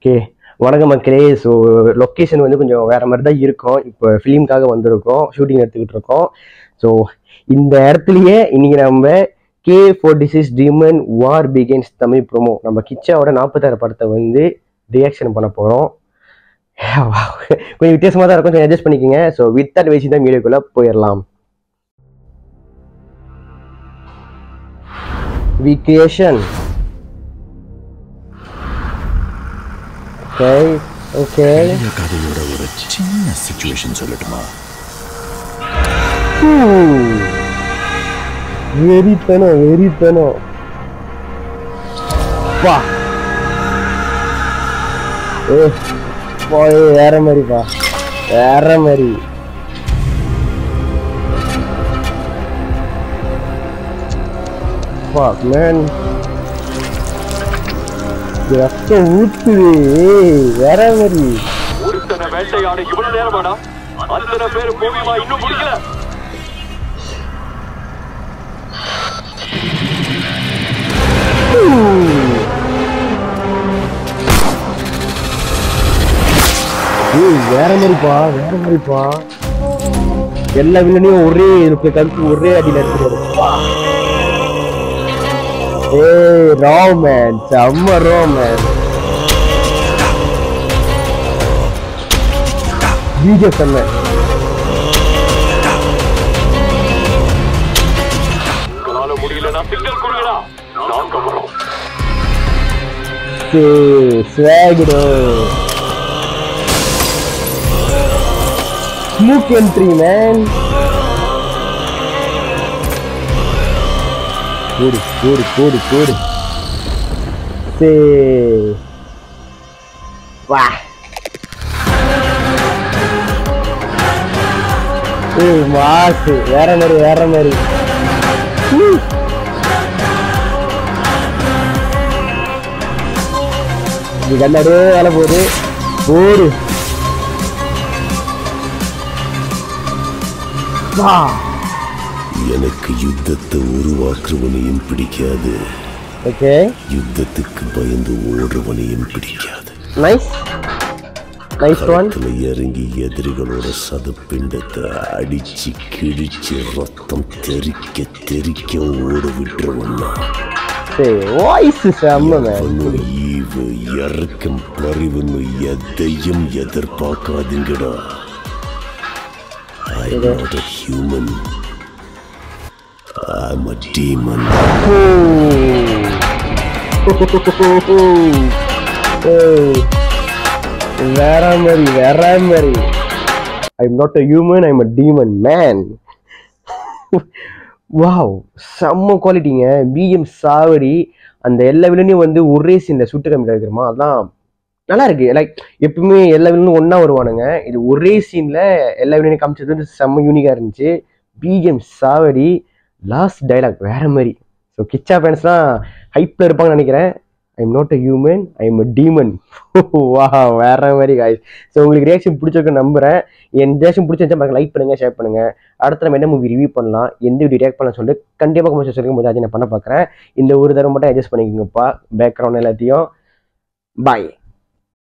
Okay வணக்கம் மக்களே so location வந்து கொஞ்சம் வேற மாதிரி தான் இருக்கும் இப்போ ஃபிலிம்காக வந்திருக்கோம் ஷூட்டிங் எடுத்துக்கிட்டு இருக்கோம் ஸோ இந்த இடத்துலயே இன்னைக்கு நம்ம K forty six demon war begins Tamil promo நம்ம கிச்சாவோட நாற்பத்தாறு படத்தை வந்து ரியாக்ஷன் பண்ண போகிறோம் கொஞ்சம் வித்தியாசமாக தான் இருக்கும் கொஞ்சம் அட்ஜஸ்ட் பண்ணிக்கோங்க ஸோ வித் அட் வச்சு தான் வீடியோக்குள்ளே போயிடலாம் விகேஷன் ஓகே ஓகே பழைய கதையோட ஒரு சின்ன சுச்சுவேஷன் சொல்லட்டுமா வெறித்தனம் வெறித்தனம் பா ஏ போய் வேற மாதிரிப்பா வேற மாதிரி Fuck, man. இது ரத்தம் ஊத்துது ஏய், வேற மாதிரி ஒருத்தனை வேட்டையாட இவ்வளவு நேரமாடா அத்தனை பேர் பூமியமா இன்னும் முடிக்கல ஏய் வேற மாதிரிப்பா வேற மாதிரிப்பா எல்லா வில்லனையும் ஒரே இருக்கு கருத்து ஒரே அடியில இருக்கிறாரு ஏய் ரோமேன் செம்ம ரோமேன் பிஜே செம்ம உங்களால முடியலன்னா சிக்னல் கொடுங்கடா நாங்க வரோம் ஸ்வாகிடோ ஸ்மூக் என்ட்ரி மேன் கூடு கூடு கூடு கூடு சே வா ஏய் மாசு வேற மாதிரி வேற மாதிரி ஹூ. இது கண்ணாடியே வேலை போகுது போடு வா எனக்கு யுத்தத்தை உருவாக்குறவனையும் பிடிக்காது ஓகே யுத்தத்துக்கு பயந்து ஓடுறவனையும் பிடிக்காது நைஸ் நைஸ் ஒன் களத்துல இறங்கி எதிரிகளோட சதப்பிண்டத்தை அடிச்சு கிழிச்சு ரத்தம் தெறிக்க தெறிக்க ஓட விட்டுறவன்னா சரி வாய்ஸ் செம்ம மேன் அவனோட ஈவு இறக்கம் பறிவுன்னு எதையும் எதிர்பார்க்காதீங்கடா I'm not a human. I'm a demon. வேற மாதிரி வேற மாதிரி I'm not a human I'm a demon man wow செம்ம குவாலிட்டிங்க பிஎம் சாவடி அந்த எல்லா வில்லனையும் வந்து ஒரே சீனில் சுட்டு காமிக்கிறது தெரியுமா அதான் நல்லா இருக்கு லைக் எப்பவுமே எல்லா வில்லனும் ஒன்றா வருவானுங்க இது ஒரே சீனில் எல்லா வில்லனையும் காமிச்சது வந்து செம்ம யூனிக்காக இருந்துச்சு பிஎம் சாவடி லாஸ்ட் டைலாக் வேற மாதிரி ஸோ கிச்சா ஃபேன்ஸ்லாம் ஹைப்பில் இருப்பாங்கன்னு நினைக்கிறேன் I'm not a human I'm a demon வா வேற மாதிரி காய்ஸ் ஸோ உங்களுக்கு ரியாக்ஷன் பிடிச்சிருக்க நம்புறேன் என் ரியாக்ஷன் பிடிச்சிருந்தா லைக் பண்ணுங்க ஷேர் பண்ணுங்க அடுத்த நம்ம என்ன மூவி ரிவ்யூ பண்ணலாம் எந்த வீடியோ ரியாக்ட் பண்ணலாம் சொல்லிட்டு கண்டிப்பாக கமெண்ட் சொல்லுங்க போது அதை நான் பண்ண பார்க்குறேன் இந்த ஒரு தடவை மட்டும் அட்ஜஸ்ட் பண்ணிக்கோங்கப்பா பேக்ரவுண்ட் எல்லாத்தையும் பாய்